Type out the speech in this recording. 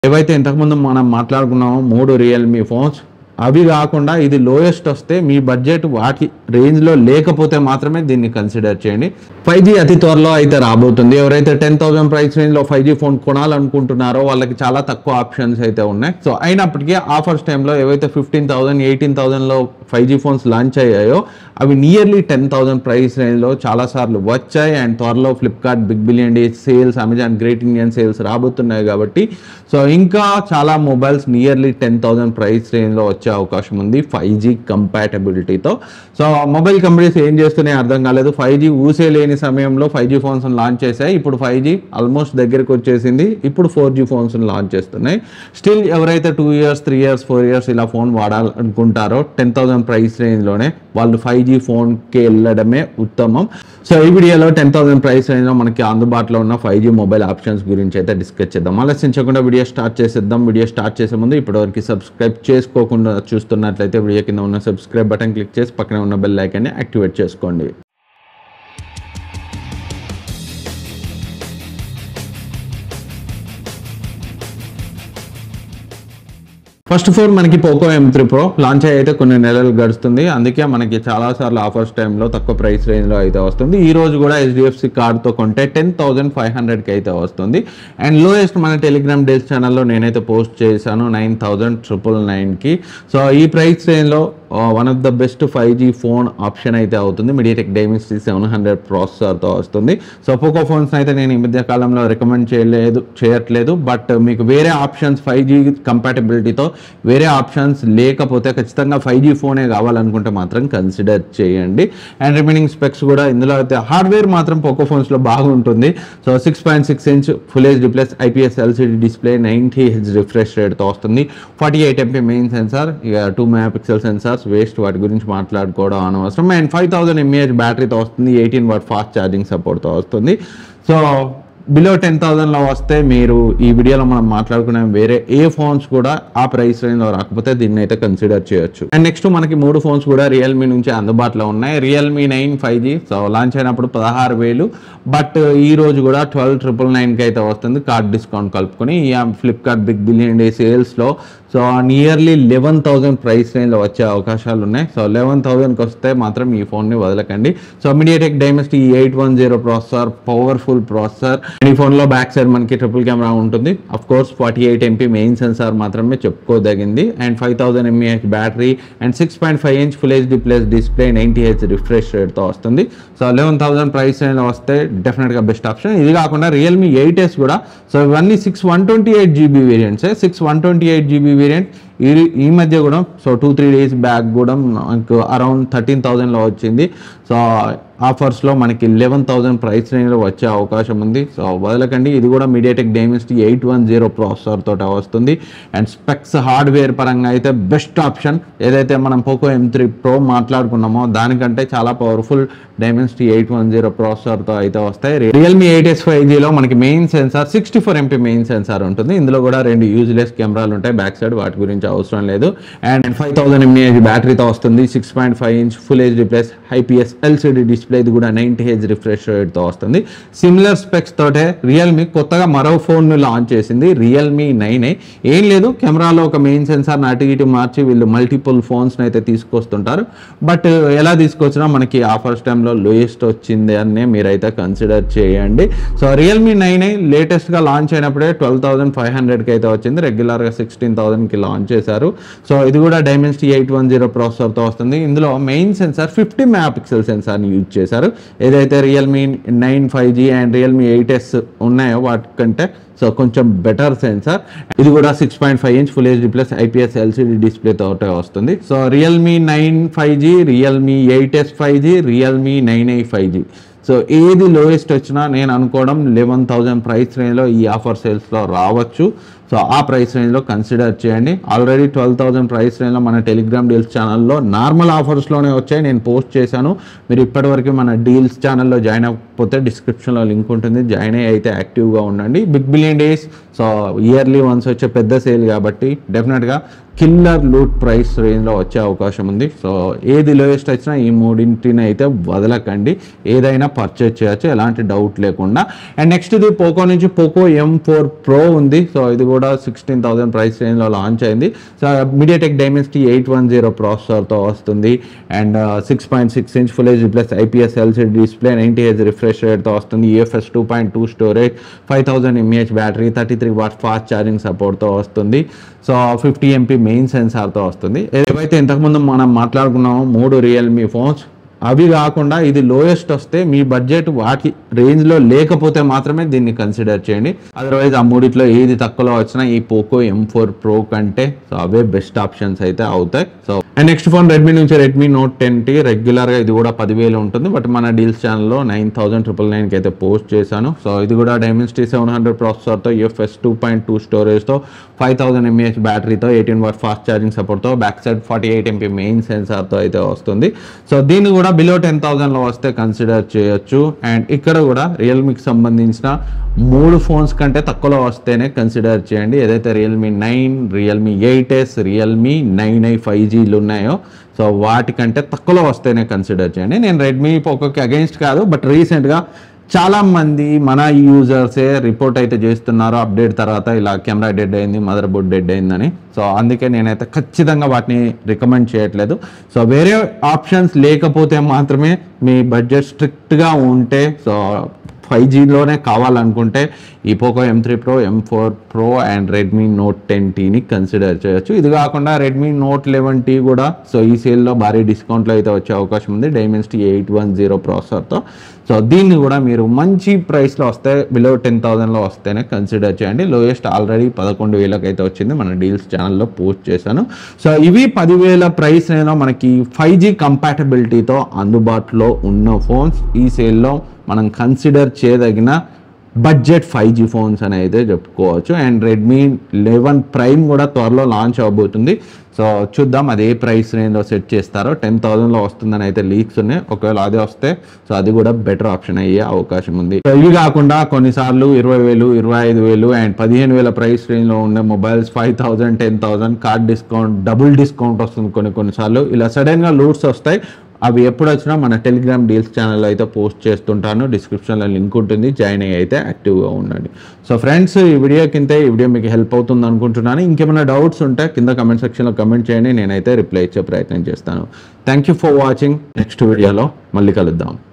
ఏవైతే ఇంతకుముందు మనం మాట్లాడుకున్నామో మూడు రియల్మీ ఫోన్స్ అవి కాకుండా ఇది లోయెస్ట్ వస్తే మీ బడ్జెట్ వాటి రేంజ్లో లేకపోతే మాత్రమే దీన్ని కన్సిడర్ చేయండి ఫైవ్ జీ అతి త్వరలో అయితే రాబోతుంది ఎవరైతే టెన్ థౌసండ్ ప్రైస్ రేంజ్లో ఫైవ్ జీ ఫోన్ కొనాలనుకుంటున్నారో వాళ్ళకి చాలా తక్కువ ఆప్షన్స్ అయితే ఉన్నాయి సో అయినప్పటికీ ఆఫర్స్ టైంలో ఏవైతే ఫిఫ్టీన్ థౌసండ్ ఎయిటీన్ థౌసండ్లో ఫైవ్ జీ ఫోన్స్ లాంచ్ అయ్యాయో అవి నియర్లీ టెన్ థౌసండ్ ప్రైస్ రేంజ్లో చాలాసార్లు వచ్చాయి అండ్ త్వరలో Flipkart big billion day sales Amazon great Indian sales రాబోతున్నాయి కాబట్టి సో ఇంకా చాలా mobiles nearly ten thousand price రేంజ్లో వచ్చే అవకాశం ఉంది ఫైవ్ జీ కంపాటబిలిటీతో సో మొబైల్ కంపెనీస్ ఏం చేస్తున్నాయి అర్థం కాలేదు ఫైవ్ జీ ఊసే లేని సమయంలో ఫైవ్ జీ ఫోన్స్ లాంచ్ చేశాయి ఇప్పుడు ఫైవ్ జీ ఆల్మోస్ట్ దగ్గరికి వచ్చేసింది ఇప్పుడు ఫోర్ జీ ఫోన్స్ లాంచ్ చేస్తున్నాయి స్టిల్ ఎవరైతే two years three years four years ఇలా ఫోన్ వాడాలనుకుంటారో టెన్ థౌసండ్ ప్రైస్ రేంజ్లోనే వాళ్ళు ఫైవ్ జీ ఫోన్కి వెళ్ళడమే ఉత్తమం సో ఈ వీడియోలో టెన్ థౌసండ్ ప్రైస్ రేంజ్లో మనకి అందుబాటులో ఉన్న ఫైవ్ జీ మొబైల్ ఆప్షన్స్ గురించి అయితే డిస్కస్ చేద్దాం ఆలోచించకుండా వీడియో స్టార్ట్ చేసేద్దాం వీడియో స్టార్ట్ చేసే ముందు ఇప్పటివరకు సబ్స్క్రైబ్ చేసుకోకుండా చూస్తున్నట్లయితే వీడియో కింద ఉన్న సబ్స్క్రైబ్ బటన్ క్లిక్ చేసి పక్కనే ఉన్న బెల్ ఐకాన్ని యాక్టివేట్ చేసుకోండి ఫస్ట్ ఫోన్ మనకి Poco M three pro launch అయ్యి అయితే కొన్ని నెలలు గడుస్తుంది అందుకే మనకి చాలా సార్లు ఆఫర్స్ టైంలో తక్కువ ప్రైస్ రేంజ్లో అయితే వస్తుంది ఈ రోజు కూడా హెచ్డిఎఫ్సి కార్డ్తో కొంటే టెన్ థౌసండ్ ఫైవ్ హండ్రెడ్కి అయితే వస్తుంది అండ్ లోయెస్ట్ మన టెలిగ్రామ్ డేస్ ఛానల్లో నేనైతే పోస్ట్ చేశాను నైన్ థౌసండ్ ట్రిపుల్ నైన్కి సో ఈ ప్రైస్ రేంజ్లో one of the best five G phone option అయితే అవుతుంది మీడియాటెక్ డైమెన్సిటీ సెవెన్ హండ్రెడ్ ప్రాసెసర్తో వస్తుంది సో పోకో ఫోన్స్ అయితే నేను ఈ మధ్య కాలంలో రికమెండ్ చేయలేదు చేయట్లేదు బట్ మీకు వేరే ఆప్షన్స్ ఫైవ్ జీ కంపాటబిలిటీతో వేరే ఆప్షన్స్ లేకపోతే ఖచ్చితంగా ఫైవ్ జీ ఫోనే కావాలనుకుంటే మాత్రం కన్సిడర్ చేయండి అండ్ రిమైనింగ్ స్పెక్స్ కూడా ఇందులో అయితే హార్డ్వేర్ మాత్రం పోకో ఫోన్స్లో బాగుంటుంది so six point six inch full HD plus IPS LCD display ninety H refresh రేట్తో వస్తుంది forty eight MP main sensor ఇక two megapixel sensors waste వాటి గురించి మాట్లాడుకోవడం అనవసరం అండ్ ఫైవ్ థౌసండ్ ఎంఏహెచ్ బ్యాటరీతో వస్తుంది ఎయిటీన్ వాట్ ఫాస్ట్ ఛార్జింగ్ సపోర్ట్తో వస్తుంది సో బిలో టెన్ థౌసండ్లో వస్తే మీరు ఈ వీడియోలో మనం మాట్లాడుకునే వేరే ఏ ఫోన్స్ కూడా ఆ ప్రైస్ రేంజ్లో రాకపోతే దీన్ని అయితే కన్సిడర్ చేయొచ్చు అండ్ నెక్స్ట్ మనకి మూడు ఫోన్స్ కూడా రియల్మీ నుంచి అందుబాటులో ఉన్నాయి Realme nine five G so launch అయినప్పుడు పదహారు వేలు బట్ ఈ రోజు కూడా ట్వెల్వ్ ట్రిపుల్ నైన్కి అయితే వస్తుంది కార్డ్ డిస్కౌంట్ కలుపుకొని ఈ ఫ్లిప్కార్ట్ బిగ్ బిలియన్ డే సేల్స్లో so nearly eleven thousand price రేంజ్లో వచ్చే అవకాశాలు ఉన్నాయి సో లెవెన్ థౌసండ్కి వస్తే మాత్రం ఈ ఫోన్ని వదలకండి so MediaTek Dimensity eight one zero processor powerful processor ఈ ఫోన్లో బ్యాక్ సైడ్ మనకి ట్రిపుల్ కెమెరా ఉంటుంది of course forty eight MP main sensor మాత్రమే చెప్పుకోదగింది and five thousand mAh battery and six point five inch full HD plus display ninety H refresh రేట్తో వస్తుంది so eleven thousand price రేంజ్లో వస్తే డెఫినెట్గా best option ఇది కాకుండా రియల్మీ ఎయిట్ ఎస్ కూడా సో ఇవన్నీ six one twenty eight GB వేరియంట్సే six one twenty eight GB variant ఈ ఈ మధ్య కూడా so two three days back కూడా నాకు అరౌండ్ థర్టీన్ థౌజండ్లో వచ్చింది సో ఆఫర్స్లో మనకి లెవెన్ థౌసండ్ ప్రైస్ రేంజ్లో వచ్చే అవకాశం ఉంది సో వదలకండి ఇది కూడా MediaTek Dimensity eight one zero processor తోట వస్తుంది అండ్ స్పెక్స్ హార్డ్వేర్ పరంగా అయితే బెస్ట్ ఆప్షన్ ఏదైతే మనం పోకో ఎం త్రీ ప్రో మాట్లాడుకున్నామో దానికంటే చాలా powerful Dimensity eight one zero ప్రాసెసర్తో అయితే వస్తాయి రియల్మీ ఎయిట్ ఎస్ ఫైవ్ జీలో మనకి main sensor sixty four MP main sensor ఉంటుంది ఇందులో కూడా రెండు యూజ్లెస్ కెమెరాలు ఉంటాయి బ్యాక్ సైడ్ వాటి గురించి అవసరం లేదు అండ్ ఫైవ్ థౌసండ్ ఎంఏహెచ్ బ్యాటరీతో వస్తుంది six point five inch full HD plus IPS LCD display ఇది కూడా నైంటీ హెచ్ రిఫ్రెష్ రేట్తో వస్తుంది సిమిలర్ స్పెక్స్ తోటే రియల్మీ కొత్తగా మరో ఫోన్ లాంచ్ చేసింది రియల్మీ నైన్ ఏం లేదు కెమెరాలో ఒక మెయిన్ సెన్సార్ అటు ఇటు మార్చి వీళ్ళు మల్టిపుల్ ఫోన్స్ అయితే తీసుకొస్తుంటారు బట్ ఎలా తీసుకొచ్చినా మనకి ఆఫర్స్ టైంలో లోయెస్ట్ వచ్చింది అని మీరైతే కన్సిడర్ చేయండి సో రియల్మీ నైన్ లేటెస్ట్గా లాంచ్ అయినప్పుడే ట్వెల్వ్ థౌసండ్ ఫైవ్ హండ్రెడ్కి అయితే వచ్చింది రెగ్యులర్గా సిక్స్టీన్ థౌసండ్కి లాంచ్ చేశారు సో ఇది కూడా డైమెన్సిటీ ఎయిట్ వన్ జీరో ప్రాసెసర్తో వస్తుంది ఇందులో main sensor fifty megapixel సెన్సార్ని యూజ్ చేశారు ఏదైతే Realme nine five G and Realme eight S ఉన్నాయో వాటికంటే సో కొంచెం బెటర్ సెన్సార్ ఇది కూడా six point five inch full HD plus IPS LCD display తోటే వస్తుంది so Realme nine five G Realme eight S five G Realme nine i five G so ఏది lowest వచ్చినా నేను అనుకోవడం లెవెన్ థౌజండ్ ప్రైస్ రేంజ్లో ఈ ఆఫర్ సేల్స్లో రావచ్చు సో ఆ ప్రైస్ రేంజ్లో కన్సిడర్ చేయండి ఆల్రెడీ ట్వెల్వ్ థౌసండ్ ప్రైస్ రేంజ్లో మన టెలిగ్రామ్ డీల్స్ ఛానల్లో నార్మల్ ఆఫర్స్లోనే వచ్చాయి నేను పోస్ట్ చేశాను మీరు ఇప్పటివరకు మన డీల్స్ ఛానల్లో జాయిన్ లేకపోతే డిస్క్రిప్షన్లో లింక్ ఉంటుంది జాయిన్ అయ్యి అయితే యాక్టివ్గా ఉండండి big billion days so yearly once వచ్చే పెద్ద సేల్ కాబట్టి డెఫినెట్గా కిల్లర్ లూట్ ప్రైస్ రేంజ్లో వచ్చే అవకాశం ఉంది సో ఏది లోయెస్ట్ వచ్చినా ఈ మూడింటిని అయితే వదలకండి ఏదైనా పర్చేజ్ చేయొచ్చు ఎలాంటి డౌట్ లేకుండా అండ్ నెక్స్ట్ ఇది పోకో నుంచి పోకో ఎం ఫోర్ ప్రో ఉంది సో ఇది కూడా సిక్స్టీన్ థౌసండ్ ప్రైస్ రేంజ్లో లాంచ్ అయింది so MediaTek Dimensity eight one zero ప్రాసెసర్తో వస్తుంది and six point six inch full H plus IPS LCD display ninety H refresh రేట్తో వస్తుంది UFS two point two storage five thousand mAh battery thirty three watt fast charging సపోర్ట్తో వస్తుంది so fifty MP main సెన్సార్తో వస్తుంది ఏవైతే ఇంతకుముందు మనం మాట్లాడుకున్నామో మూడు రియల్మీ ఫోన్స్ అవి కాకుండా ఇది లోయెస్ట్ వస్తే మీ బడ్జెట్ వాటి రేంజ్లో లేకపోతే మాత్రమే దీన్ని కన్సిడర్ చేయండి అదర్వైజ్ ఆ మూడిట్లో ఏది తక్కువలో వచ్చినా ఈ పోకో ఎం ఫోర్ ప్రో కంటే సో అవే బెస్ట్ ఆప్షన్స్ అయితే అవుతాయి so and next phone Redmi నుంచి రెడ్మీ నోట్ టెన్ టీ రెగ్యులర్గా ఇది కూడా పదివేలు ఉంటుంది బట్ మన డీల్స్ ఛానల్లో నైన్ థౌసండ్ ట్రిపుల్ నైన్కి అయితే పోస్ట్ చేశాను సో ఇది కూడా డైమెన్సిటీ సెవెన్ హండ్రెడ్ ప్రాసెసర్తో ఎఫ్ఎస్ టూ పాయింట్ టూ స్టోరేజ్తో ఫైవ్ థౌసండ్ ఎంఏహెచ్ బ్యాటరీతో ఎయిటీన్ వాట్ ఫాస్ట్ ఛార్జింగ్ సపోర్ట్తో back side forty eight MP main సెన్సార్తో అయితే వస్తుంది సో దీన్ని కూడా బిలో టెన్ థౌసండ్లో వస్తే కన్సిడర్ చేయొచ్చు అండ్ ఇక్కడ కూడా రియల్మీకి సంబంధించిన మూడు ఫోన్స్ కంటే తక్కువలో వస్తేనే కన్సిడర్ చేయండి ఏదైతే Realme nine Realme eight S Realme nine i five జీలు ఉన్నాయో సో వాటికంటే తక్కువలో వస్తేనే కన్సిడర్ చేయండి నేను రెడ్మీ పోకోకి అగెన్స్ట్ కాదు బట్ రీసెంట్గా చాలా మంది మన యూజర్సే రిపోర్ట్ అయితే చేస్తున్నారు అప్డేట్ తర్వాత ఇలా కెమెరా డెడ్ అయింది మదర్ బోర్డ్ డెడ్ అయిందని సో అందుకే నేనైతే ఖచ్చితంగా వాటిని రికమెండ్ చేయట్లేదు సో వేరే ఆప్షన్స్ లేకపోతే మాత్రమే మీ బడ్జెట్ స్ట్రిక్ట్గా ఉంటే సో ఫైవ్ జీలోనే కావాలనుకుంటే ఈ Poco M three pro M four pro and Redmi Note ten టీని కన్సిడర్ చేయొచ్చు ఇది కాకుండా రెడ్మీ నోట్ లెవెన్ టీ కూడా సో ఈ సేల్లో భారీ డిస్కౌంట్లో అయితే వచ్చే అవకాశం ఉంది డైమెన్సిటీ ఎయిట్ వన్ జీరో ప్రాసెసర్తో సో దీన్ని కూడా మీరు మంచి ప్రైస్లో వస్తే బిలో టెన్ థౌసండ్లో వస్తేనే కన్సిడర్ చేయండి లోయెస్ట్ ఆల్రెడీ పదకొండు వేలకు అయితే వచ్చింది మన డీల్స్ ఛానల్లో పోస్ట్ చేశాను సో ఇవి పదివేల ప్రైస్ నేను మనకి ఫైవ్ జీ కంపాటబిలిటీతో అందుబాటులో ఉన్న ఫోన్స్ ఈ సేల్లో మనం కన్సిడర్ చేయదగిన బడ్జెట్ ఫైవ్ జీ ఫోన్స్ అని అయితే చెప్పుకోవచ్చు అండ్ రెడ్మీ లెవెన్ ప్రైమ్ కూడా త్వరలో లాంచ్ అవబోతుంది సో చూద్దాం అది ఏ ప్రైస్ రేంజ్లో సెట్ చేస్తారో టెన్ థౌసండ్లో వస్తుందని అయితే లీక్స్ ఉన్నాయి ఒకవేళ అదే వస్తే సో అది కూడా బెటర్ ఆప్షన్ అయ్యే అవకాశం ఉంది సో ఇవి కాకుండా కొన్నిసార్లు ఇరవై వేలు ఇరవై ఐదు వేలు అండ్ పదిహేను వేల ప్రైస్ రేంజ్లో ఉండే mobiles five thousand ten thousand card discount double discount వస్తుంది కొన్ని కొన్నిసార్లు ఇలా సడన్గా లూట్స్ వస్తాయి అవి ఎప్పుడు వచ్చినా మన టెలిగ్రామ్ డీల్స్ ఛానల్లో అయితే పోస్ట్ చేస్తుంటాను డిస్క్రిప్షన్లో లింక్ ఉంటుంది జాయిన్ అయ్యి అయితే యాక్టివ్గా ఉండండి సో ఫ్రెండ్స్ ఈ వీడియో కింద ఈ వీడియో మీకు హెల్ప్ అవుతుంది అనుకుంటున్నాను ఇంకేమైనా డౌట్స్ ఉంటే కింద కమెంట్ సెక్షన్లో కమెంట్ చేయండి నేనైతే రిప్లై ఇచ్చే ప్రయత్నం చేస్తాను thank you for watching next వీడియోలో మళ్ళీ కలుద్దాం